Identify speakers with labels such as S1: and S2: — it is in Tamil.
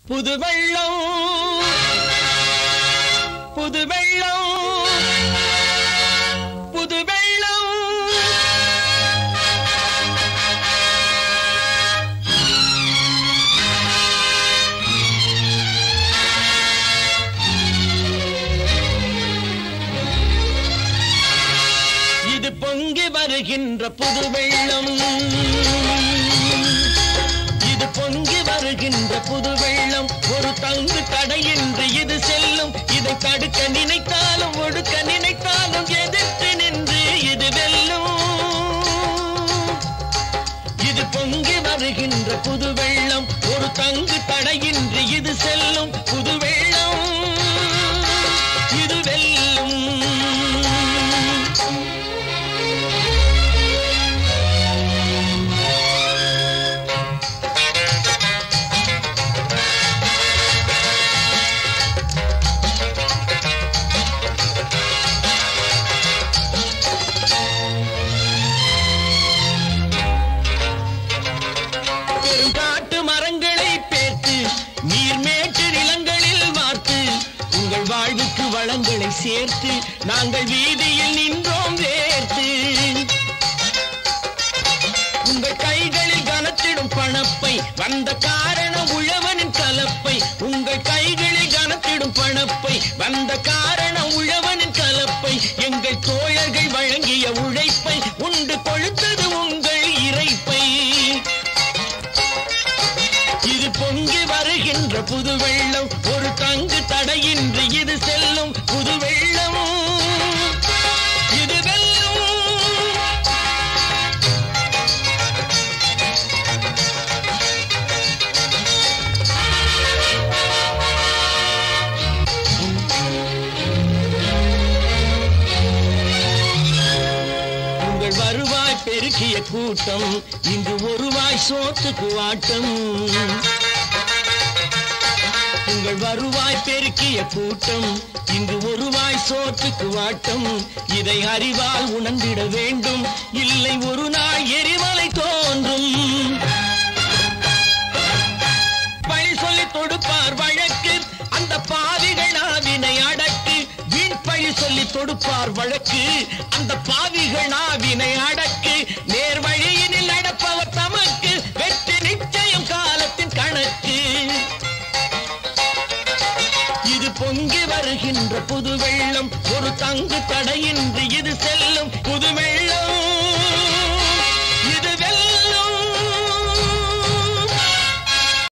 S1: புது வெள்ளம் புது வெள்ளம் புது வெள்ளம் இது பொங்கி வருகின்ற புது வெள்ளம் இது பொங்கி வருகின்ற புது வெள்ளம் ஒரு தங்கு தடையின்றி இது செல்லும் இதை தடுக்க நினைத்தாலும் ஒடுக்க நினைத்தாலும் எதிர்த்து நின்று இது வெல்லும் இது பொங்கி வருகின்ற புது வெள்ளம் ஒரு தங்கு தடையின்றி இது செல்லும் புது வெள்ளம் இது வெல்லும் பெருங்காட்டு மரங்களை பேர்த்து நீர்மேட்டு நிலங்களில் வார்த்து உங்கள் வாழ்வுக்கு வளங்களை சேர்த்து நாங்கள் வீதியில் நின்றோம் வேர்த்து உங்கள் கைகளில் கனத்திடும் பணப்பை வந்த காரணம் உழவனின் கலப்பை உங்கள் கைகளில் கனத்திடும் பணப்பை வந்த காரணம் உழவனின் கலப்பை எங்கள் தோழர்கள் வழங்கிய உழைப்பை உண்டு கொழுத்தது உங்கள் இறைப்பை இது பொங்கி வருகின்ற புது வெள்ளம் ஒரு தங்கு தடையின்றி இது செல்லும் புது வெள்ளம் இது வெல்லும் உங்கள் வருவாய் பெருக்கிய கூட்டம் இன்று ஒருவாய் சோத்துக்கு வாட்டம் உங்கள் வருவாய் பெருக்கிய கூட்டம் இன்று ஒருவாய் சோற்றுக்கு வாட்டம் இதை அறிவால் உணர்ந்திட வேண்டும் இல்லை ஒரு நாள் எரிமலை தோன்றும் பழி சொல்லி தொடுப்பார் வழக்கு அந்த பாவிகள் நாவினை அடக்கு வீண் பழி சொல்லி தொடுப்பார் வழக்கு அந்த பாவிகள் நாவினை அடக்கு நேர் வழியினில் நடப்பவர் தமக்கு வெற்றி நிச்சயம் காலத்தின் கணக்கு இது பொங்கி வருகின்ற புது வெள்ளம் ஒரு தங்கு தடையின்றி இது செல்லும் புது வெள்ளம்